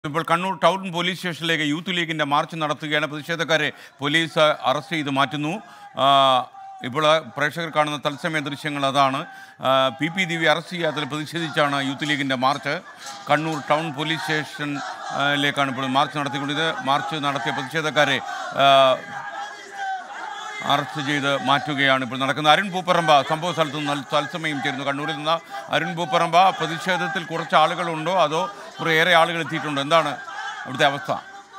ഇപ്പോൾ Kannur town police സ്റ്റേഷനിലേക്ക് youth ലീഗിൻ്റെ മാർച്ച് നടത്തുകയാണ് പ്രതിഷേധക്കാരെ പോലീസ് അറസ്റ്റ് ചെയ്ത് മാറ്റുന്നു ആ, ഇപ്പോൾ പ്രേക്ഷകർ കാണുന്ന തത്സമയ ദൃശ്യങ്ങൾ അതാണ് ആ, പി പി ദിവ്യ അറസ്റ്റ് ചെയ്യാത്തതിൽ പ്രതിഷേധിച്ചാണ് യൂത്ത് ലീഗിൻ്റെ മാർച്ച് കണ്ണൂർ ടൗൺ പോലീസ് സ്റ്റേഷനിലേക്കാണ് ഇപ്പോൾ മാർച്ച് നടത്തിക്കൊണ്ടത് മാർച്ച് നടത്തിയ പ്രതിഷേധക്കാരെ ആ, അറസ്റ്റ് ചെയ്ത് മാറ്റുകയാണ് ഇപ്പോൾ നടക്കുന്നത് അരുൺ പൂപ്പറമ്പ സംഭവ സ്ഥലത്ത് നിന്ന് തത്സമയം ചേരുന്നു കണ്ണൂരിൽ നിന്ന് അരുൺ പൂപ്പറമ്പ പ്രതിഷേധത്തിൽ കുറച്ച് ആളുകളുണ്ടോ അതോ കുറേയേറെ ആളുകൾ എത്തിയിട്ടുണ്ടോ എന്താണ് അവിടുത്തെ അവസ്ഥ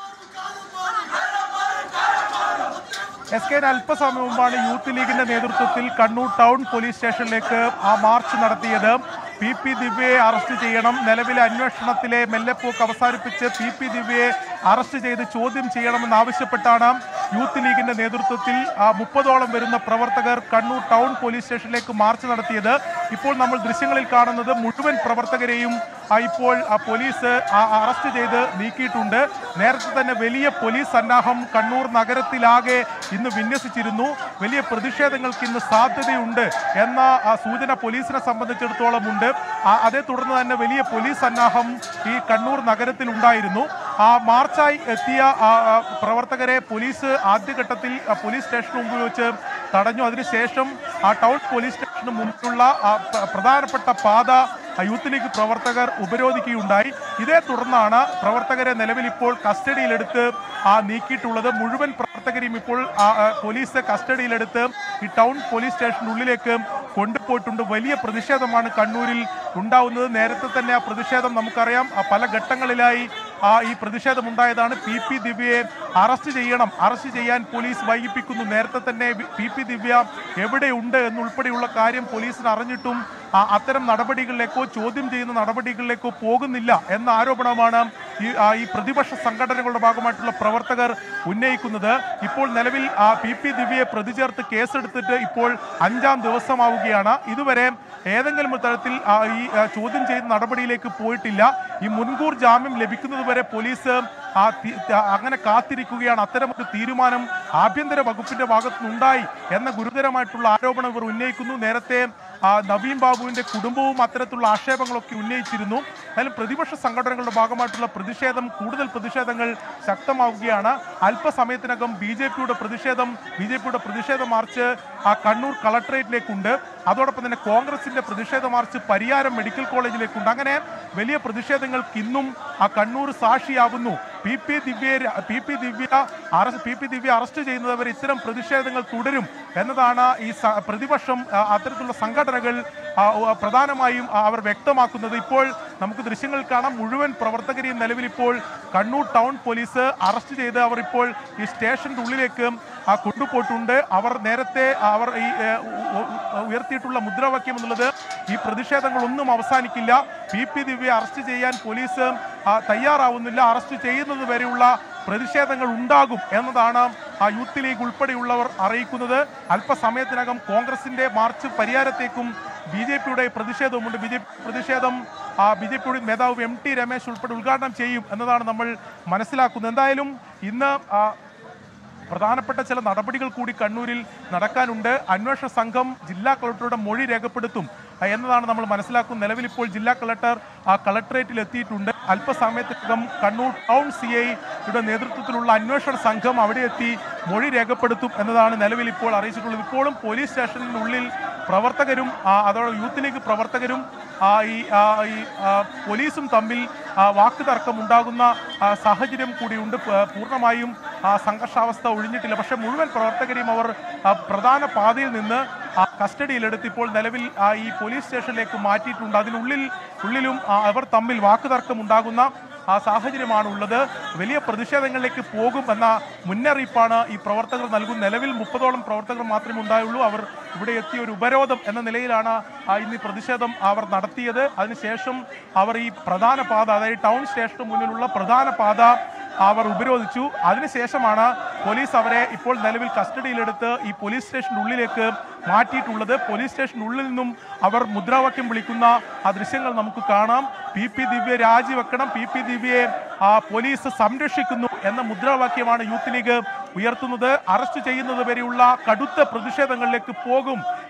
എസ് കെ അല്പസമയം മുമ്പാണ് യൂത്ത് ലീഗിന്റെ നേതൃത്വത്തിൽ കണ്ണൂർ ടൗൺ പോലീസ് സ്റ്റേഷനിലേക്ക് ആ മാർച്ച് നടത്തിയത് പി പി ദിവ്യയെ അറസ്റ്റ് ചെയ്യണം നിലവിലെ അന്വേഷണത്തിലെ മെല്ലെപ്പോക്ക് അവസാനിപ്പിച്ച് പി പി ദിവ്യയെ അറസ്റ്റ് ചെയ്ത് ചോദ്യം ചെയ്യണമെന്നാവശ്യപ്പെട്ടാണ് യൂത്ത് ലീഗിന്റെ നേതൃത്വത്തിൽ ആ, മുപ്പതോളം വരുന്ന പ്രവർത്തകർ കണ്ണൂർ ടൗൺ പോലീസ് സ്റ്റേഷനിലേക്ക് മാർച്ച് നടത്തിയത് ഇപ്പോൾ നമ്മൾ ദൃശ്യങ്ങളിൽ കാണുന്നത് മുഴുവൻ പ്രവർത്തകരെയും ആ, ഇപ്പോൾ ആ, പോലീസ് ആ, അറസ്റ്റ് ചെയ്ത് നീക്കിയിട്ടുണ്ട് നേരത്തെ തന്നെ വലിയ പോലീസ് സന്നാഹം കണ്ണൂർ നഗരത്തിലാകെ ഇന്ന് വിന്യസിച്ചിരുന്നു വലിയ പ്രതിഷേധങ്ങൾക്ക് ഇന്ന് സാധ്യതയുണ്ട് എന്ന ആ, സൂചന പോലീസിനെ സംബന്ധിച്ചിടത്തോളം ഉണ്ട് ആ, അതേ തുടർന്ന് തന്നെ വലിയ പോലീസ് സന്നാഹം ഈ കണ്ണൂർ നഗരത്തിൽ ഉണ്ടായിരുന്നു ആ മാർച്ചായി എത്തിയ ആ, ആ, പ്രവർത്തകരെ പോലീസ് ആദ്യഘട്ടത്തിൽ ആ, പോലീസ് സ്റ്റേഷന് മുമ്പിൽ വെച്ച് തടഞ്ഞു അതിനുശേഷം ആ ടൗൺ പോലീസ് സ്റ്റേഷന് മുമ്പിലുള്ള ആ പ്ര- പ്രധാനപ്പെട്ട പാത ആ യൂത്ത് ലീഗ് പ്രവർത്തകർ ഉപരോധിക്കുകയുണ്ടായി ഇതേ തുടർന്നാണ് പ്രവർത്തകരെ നിലവിൽ ഇപ്പോൾ കസ്റ്റഡിയിലെടുത്ത് ആ നീക്കിയിട്ടുള്ളത് മുഴുവൻ പ്രവർത്തകരെയും ഇപ്പോൾ ആ, ആ, പോലീസ് കസ്റ്റഡിയിലെടുത്ത് ഈ ടൗൺ പോലീസ് സ്റ്റേഷനുള്ളിലേക്ക് കൊണ്ടുപോയിട്ടുണ്ട് വലിയ പ്രതിഷേധമാണ് കണ്ണൂരിൽ ഉണ്ടാവുന്നത് നേരത്തെ തന്നെ ആ പ്രതിഷേധം നമുക്കറിയാം ആ, പല ഘട്ടങ്ങളിലായി ആ ഈ പ്രതിഷേധം ഉണ്ടായതാണ് പി പി ദിവ്യയെ അറസ്റ്റ് ചെയ്യണം അറസ്റ്റ് ചെയ്യാൻ പോലീസ് വൈകിപ്പിക്കുന്നു നേരത്തെ തന്നെ പി പി ദിവ്യ എവിടെയുണ്ട് എന്നുൾപ്പെടെയുള്ള കാര്യം പോലീസിന് അറിഞ്ഞിട്ടും ആ, അത്തരം നടപടികളിലേക്കോ ചോദ്യം ചെയ്യുന്ന നടപടികളിലേക്കോ പോകുന്നില്ല എന്ന ആരോപണമാണ് ഈ ആ, ഈ പ്രതിപക്ഷ സംഘടനകളുടെ ഭാഗമായിട്ടുള്ള പ്രവർത്തകർ ഉന്നയിക്കുന്നത് ഇപ്പോൾ നിലവിൽ ആ പി പി ദിവ്യയെ പ്രതി ചേർത്ത് കേസെടുത്തിട്ട് ഇപ്പോൾ അഞ്ചാം ദിവസമാവുകയാണ് ഇതുവരെ ഏതെങ്കിലും ഒരു തരത്തിൽ ആ, ഈ ആ, ചോദ്യം ചെയ്യുന്ന നടപടിയിലേക്ക് പോയിട്ടില്ല ഈ മുൻകൂർ ജാമ്യം ലഭിക്കുന്നത് വരെ പോലീസ് ആ തി- ത- അങ്ങനെ കാത്തിരിക്കുകയാണ് അത്തരമൊരു തീരുമാനം ആഭ്യന്തര വകുപ്പിന്റെ ഭാഗത്തുനിന്നുണ്ടായി എന്ന ഗുരുതരമായിട്ടുള്ള ആരോപണം ഇവർ ഉന്നയിക്കുന്നു നേരത്തെ ആ, നവീൻ ബാബുവിന്റെ കുടുംബവും അത്തരത്തിലുള്ള ആക്ഷേപങ്ങളൊക്കെ ഉന്നയിച്ചിരുന്നു എന്നാലും പ്രതിപക്ഷ സംഘടനകളുടെ ഭാഗമായിട്ടുള്ള പ്രതിഷേധം കൂടുതൽ പ്രതിഷേധങ്ങൾ ശക്തമാവുകയാണ് അല്പസമയത്തിനകം ബി ജെ പിയുടെ പ്രതിഷേധം ബി ജെ പിയുടെ പ്രതിഷേധ മാർച്ച് ആ കണ്ണൂർ കളക്ടറേറ്റിലേക്കുണ്ട് അതോടൊപ്പം തന്നെ കോൺഗ്രസിന്റെ പ്രതിഷേധ മാർച്ച് പരിയാരം മെഡിക്കൽ കോളേജിലേക്കുണ്ട് അങ്ങനെ വലിയ പ്രതിഷേധങ്ങൾക്ക് ഇന്നും ആ കണ്ണൂർ സാക്ഷിയാവുന്നു P P Divya P P Divya arrest P P Divya arrest ചെയ്യുന്നവർ ഇത്തരം പ്രതിഷേധങ്ങൾ തുടരും എന്നതാണ് ഈ സ- പ്രതിപക്ഷം ആ, അത്തരത്തിലുള്ള സംഘടനകൾ ആ, ഉ- പ്രധാനമായും ആ, അവർ വ്യക്തമാക്കുന്നത് ഇപ്പോൾ നമുക്ക് ദൃശ്യങ്ങളിൽ കാണാം മുഴുവൻ പ്രവർത്തകരെയും നിലവിൽ ഇപ്പോൾ കണ്ണൂർ ടൗൺ പോലീസ് അറസ്റ്റ് ചെയ്ത് അവർ ഇപ്പോൾ ഈ സ്റ്റേഷന്റെ ഉള്ളിലേക്ക് ആ, കൊണ്ടുപോയിട്ടുണ്ട് അവർ നേരത്തെ അവർ ഈ ഏ, ഉ- ഉ- ഉയർത്തിയിട്ടുള്ള മുദ്രാവാക്യം എന്നുള്ളത് ഈ പ്രതിഷേധങ്ങളൊന്നും അവസാനിക്കില്ല പി പി ദിവ്യ അറസ്റ്റ് ചെയ്യാൻ പോലീസ് ആ, തയ്യാറാവുന്നില്ല അറസ്റ്റ് ചെയ്യുന്നത് വരെയുള്ള പ്രതിഷേധങ്ങൾ ഉണ്ടാകും എന്നതാണ് ആ യൂത്ത് ലീഗ് ഉൾപ്പെടെയുള്ളവർ അറിയിക്കുന്നത് അല്പസമയത്തിനകം കോൺഗ്രസിന്റെ മാർച്ച് പരിഹാരത്തേക്കും ബി ജെ പിയുടെ പ്രതിഷേധവുമുണ്ട് ബി ജെ പി പ്രതിഷേധം ബി ജെ പിയുടെ നേതാവ് എം ടി രമേശ് ഉൾപ്പെടെ ഉദ്ഘാടനം ചെയ്യും എന്നതാണ് നമ്മൾ മനസ്സിലാക്കുന്നത് എന്തായാലും ഇന്ന് ആ, പ്രധാനപ്പെട്ട ചില നടപടികൾ കൂടി കണ്ണൂരിൽ നടക്കാനുണ്ട് അന്വേഷണ സംഘം ജില്ലാ കളക്ടറുടെ മൊഴി രേഖപ്പെടുത്തും ആ, എന്നതാണ് നമ്മൾ മനസ്സിലാക്കുന്നത് നിലവിൽ ഇപ്പോൾ ജില്ലാ കളക്ടർ ആ കളക്ടറേറ്റിൽ എത്തിയിട്ടുണ്ട് അല്പസമയത്തിനകം കണ്ണൂർ ടൗൺ സി ഐയുടെ നേതൃത്വത്തിലുള്ള അന്വേഷണ സംഘം അവിടെ എത്തി മൊഴി രേഖപ്പെടുത്തും എന്നതാണ് നിലവിൽ ഇപ്പോൾ അറിയിച്ചിട്ടുള്ളത് ഇപ്പോഴും പോലീസ് സ്റ്റേഷനിനുള്ളിൽ പ്രവർത്തകരും ആ, അതോടെ യൂത്ത് ലീഗ് പ്രവർത്തകരും ആ, ഈ ആ, ഈ ആ, പോലീസും തമ്മിൽ ആ, വാക്ക് തർക്കം ഉണ്ടാകുന്ന ആ, സാഹചര്യം കൂടിയുണ്ട് പ- പൂർണ്ണമായും ആ, സംഘർഷാവസ്ഥ ഒഴിഞ്ഞിട്ടില്ല പക്ഷേ മുഴുവൻ പ്രവർത്തകരെയും അവർ ആ, പ്രധാന പാതയിൽ നിന്ന് ആ, കസ്റ്റഡിയിലെടുത്ത് ഇപ്പോൾ നിലവിൽ ആ, ഈ പോലീസ് സ്റ്റേഷനിലേക്ക് മാറ്റിയിട്ടുണ്ട് അതിനുള്ളിൽ ഉള്ളിലും ആ, അവർ തമ്മിൽ വാക്ക് തർക്കം ഉണ്ടാകുന്ന ആ സാഹചര്യമാണ് ഉള്ളത് വലിയ പ്രതിഷേധങ്ങളിലേക്ക് പോകും എന്ന മുന്നറിയിപ്പാണ് ഈ പ്രവർത്തകർ നൽകുന്നത് നിലവിൽ മുപ്പതോളം പ്രവർത്തകർ മാത്രമേ ഉണ്ടായുള്ളൂ അവർ ഇവിടെ എത്തിയ ഒരു ഉപരോധം എന്ന നിലയിലാണ് ആ, ഇന്ന് ഈ പ്രതിഷേധം അവർ നടത്തിയത് അതിനുശേഷം അവർ ഈ പ്രധാന പാത അതായത് ടൗൺ സ്റ്റേഷന് മുന്നിലുള്ള പ്രധാന പാത അവർ ഉപരോധിച്ചു അതിനുശേഷമാണ് പോലീസ് അവരെ ഇപ്പോൾ നിലവിൽ കസ്റ്റഡിയിലെടുത്ത് ഈ പോലീസ് സ്റ്റേഷൻ്റെ ഉള്ളിലേക്ക് മാറ്റിയിട്ടുള്ളത് പോലീസ് സ്റ്റേഷനുള്ളിൽ നിന്നും അവർ മുദ്രാവാക്യം വിളിക്കുന്ന ആ ദൃശ്യങ്ങൾ നമുക്ക് കാണാം പി പി ദിവ്യ രാജിവെക്കണം പി പി ദിവ്യയെ ആ, പോലീസ് സംരക്ഷിക്കുന്നു എന്ന മുദ്രാവാക്യമാണ് യൂത്ത് ലീഗ് ഉയർത്തുന്നത് അറസ്റ്റ് ചെയ്യുന്നത് വരെയുള്ള കടുത്ത പ്രതിഷേധങ്ങളിലേക്ക് പോകും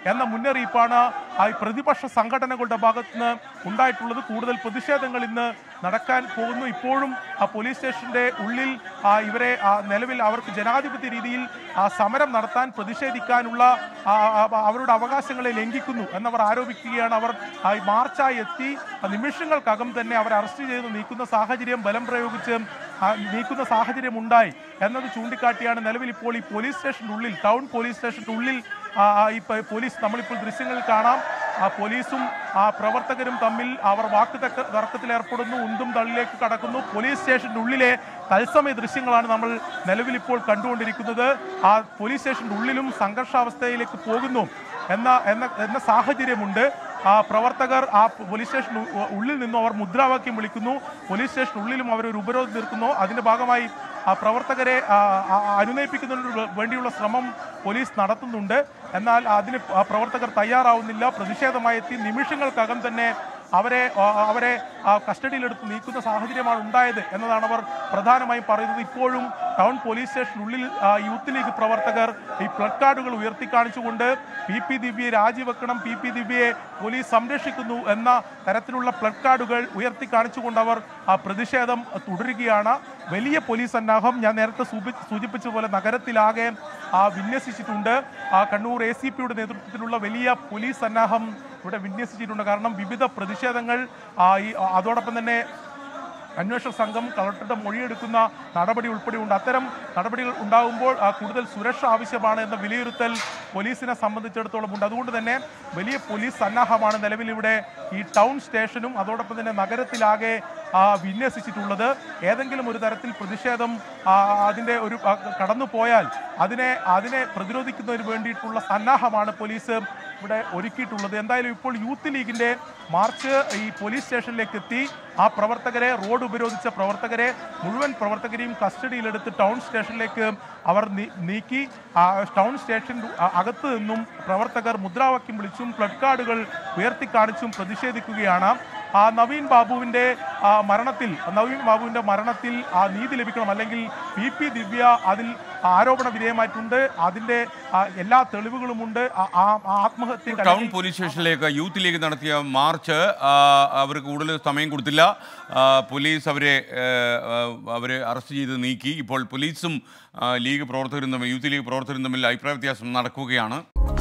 എന്ന മുന്നറിയിപ്പാണ് ആ ഈ പ്രതിപക്ഷ സംഘടനകളുടെ ഭാഗത്ത് നിന്ന് ഉണ്ടായിട്ടുള്ളത് കൂടുതൽ പ്രതിഷേധങ്ങൾ ഇന്ന് നടക്കാൻ പോകുന്നു ഇപ്പോഴും ആ പോലീസ് സ്റ്റേഷന്റെ ഉള്ളിൽ ആ ഇവരെ ആ നിലവിൽ അവർക്ക് ജനാധിപത്യ രീതിയിൽ ആ സമരം നടത്താൻ പ്രതിഷേധിക്കാനുള്ള ആ, ആ, അവരുടെ അവകാശങ്ങളെ ലംഘിക്കുന്നു എന്നവർ ആരോപിക്കുകയാണ് അവർ ആ, ഈ മാർച്ചായി എത്തി ആ നിമിഷങ്ങൾക്കകം തന്നെ അവരെ അറസ്റ്റ് ചെയ്ത് നീക്കുന്ന സാഹചര്യം ബലം പ്രയോഗിച്ച് ആ, നീക്കുന്ന സാഹചര്യം ഉണ്ടായി എന്നത് ചൂണ്ടിക്കാട്ടിയാണ് നിലവിൽ ഇപ്പോൾ ഈ പോലീസ് സ്റ്റേഷന്റെ ഉള്ളിൽ ടൗൺ പോലീസ് സ്റ്റേഷന്റെ ഉള്ളിൽ ആ, ആ, ഈ പ- പോലീസ് നമ്മളിപ്പോൾ ദൃശ്യങ്ങളിൽ കാണാം ആ പോലീസും ആ പ്രവർത്തകരും തമ്മിൽ അവർ വാക്ക് തക്ക തർക്കത്തിൽ ഏർപ്പെടുന്നു ഉന്തും തള്ളിലേക്ക് കടക്കുന്നു പോലീസ് സ്റ്റേഷന്റെ ഉള്ളിലെ തത്സമയ ദൃശ്യങ്ങളാണ് നമ്മൾ നിലവിൽ ഇപ്പോൾ കണ്ടുകൊണ്ടിരിക്കുന്നത് ആ പോലീസ് സ്റ്റേഷന്റെ ഉള്ളിലും സംഘർഷാവസ്ഥയിലേക്ക് പോകുന്നു എന്ന എന്ന എന്ന സാഹചര്യമുണ്ട് ആ പ്രവർത്തകർ ആ പോലീസ് സ്റ്റേഷൻ ഉ- ഉള്ളിൽ നിന്നും അവർ മുദ്രാവാക്യം വിളിക്കുന്നു പോലീസ് സ്റ്റേഷൻ ഉള്ളിലും അവർ ഒരു ഉപരോധം തീർക്കുന്നു അതിന്റെ ഭാഗമായി ആ പ്രവർത്തകരെ ആ, ആ, അനുനയിപ്പിക്കുന്നതിന് വേണ്ടിയുള്ള ശ്രമം പോലീസ് നടത്തുന്നുണ്ട് എന്നാൽ അതിന് ആ പ്രവർത്തകർ തയ്യാറാവുന്നില്ല പ്രതിഷേധമായി എത്തി നിമിഷങ്ങൾക്കകം തന്നെ അവരെ ആ, അവരെ ആ, കസ്റ്റഡിയിലെടുത്ത് നീക്കുന്ന സാഹചര്യമാണ് ഉണ്ടായത് എന്നതാണ് അവർ പ്രധാനമായും പറയുന്നത് ഇപ്പോഴും ടൗൺ പോലീസ് സ്റ്റേഷനുള്ളിൽ ആ, യൂത്ത് ലീഗ് പ്രവർത്തകർ ഈ പ്ലഡ് കാർഡുകൾ ഉയർത്തിക്കാണിച്ചുകൊണ്ട് പി പി ദിവ്യയെ രാജിവെക്കണം പി പി ദിവ്യയെ പോലീസ് സംരക്ഷിക്കുന്നു എന്ന തരത്തിലുള്ള പ്ലഡ് കാർഡുകൾ ഉയർത്തിക്കാണിച്ചുകൊണ്ട് അവർ ആ പ്രതിഷേധം തുടരുകയാണ് വലിയ പോലീസ് സന്നാഹം ഞാൻ നേരത്തെ സൂചി- സൂചിപ്പിച്ചതുപോലെ നഗരത്തിലാകെ ആ, വിന്യസിച്ചിട്ടുണ്ട് ആ, കണ്ണൂർ എ സി പിയുടെ നേതൃത്വത്തിലുള്ള വലിയ പോലീസ് സന്നാഹം ഇവിടെ വിന്യസിച്ചിട്ടുണ്ട് കാരണം വിവിധ പ്രതിഷേധങ്ങൾ ആ, ഈ അതോടൊപ്പം തന്നെ അന്വേഷണ സംഘം കളക്ടറുടെ മൊഴിയെടുക്കുന്ന നടപടി ഉൾപ്പെടെയുണ്ട് അത്തരം നടപടികൾ ഉണ്ടാകുമ്പോൾ ആ, കൂടുതൽ സുരക്ഷ ആവശ്യമാണ് എന്ന വിലയിരുത്തൽ പോലീസിനെ സംബന്ധിച്ചിടത്തോളം ഉണ്ട് അതുകൊണ്ട് തന്നെ വലിയ പോലീസ് സന്നാഹമാണ് നിലവിൽ ഇവിടെ ഈ ടൗൺ സ്റ്റേഷനും അതോടൊപ്പം തന്നെ നഗരത്തിലാകെ ആ, വിന്യസിച്ചിട്ടുള്ളത് ഏതെങ്കിലും ഒരു തരത്തിൽ പ്രതിഷേധം ആ, അതിൻ്റെ ഒരു ആ, കടന്നു പോയാൽ അതിനെ അതിനെ പ്രതിരോധിക്കുന്നതിന് വേണ്ടിയിട്ടുള്ള സന്നാഹമാണ് പോലീസ് ഇവിടെ ഒരുക്കിയിട്ടുള്ളത് എന്തായാലും ഇപ്പോൾ യൂത്ത് ലീഗിന്റെ മാർച്ച് ഈ പോലീസ് സ്റ്റേഷനിലേക്ക് എത്തി ആ പ്രവർത്തകരെ റോഡ് ഉപരോധിച്ച പ്രവർത്തകരെ മുഴുവൻ പ്രവർത്തകരെയും കസ്റ്റഡിയിലെടുത്ത് ടൗൺ സ്റ്റേഷനിലേക്ക് അവർ നീ- നീക്കി ആ ടൗൺ സ്റ്റേഷൻ അകത്ത് നിന്നും പ്രവർത്തകർ മുദ്രാവാക്യം വിളിച്ചും പ്ലഡ് കാർഡുകൾ ഉയർത്തിക്കാണിച്ചും പ്രതിഷേധിക്കുകയാണ് ആ നവീൻ ബാബുവിന്റെ ആ, മരണത്തിൽ നവീൻ ബാബുവിന്റെ മരണത്തിൽ ആ നീതി ലഭിക്കണം അല്ലെങ്കിൽ പി പി ദിവ്യ അതിൽ ആരോപണ വിധേയമായിട്ടുണ്ട് അതിന്റെ ആ, എല്ലാ തെളിവുകളുമുണ്ട് ആ- ആ ആ ആത്മഹത്യ ടൗൺ പോലീസ് സ്റ്റേഷനിലേക്ക് യൂത്ത് ലീഗ് നടത്തിയ മാർച്ച് ആ, അവർക്ക് കൂടുതൽ സമയം കൊടുത്തില്ല ആ, പോലീസ് അവരെ ഏ, ആ, അവരെ അറസ്റ്റ് ചെയ്ത് നീക്കി ഇപ്പോൾ പോലീസും ആ, ലീഗ് പ്രവർത്തകരും തമ്മിൽ യൂത്ത് ലീഗ് പ്രവർത്തകരും തമ്മിൽ അഭിപ്രായ വ്യത്യാസം നടക്കുകയാണ്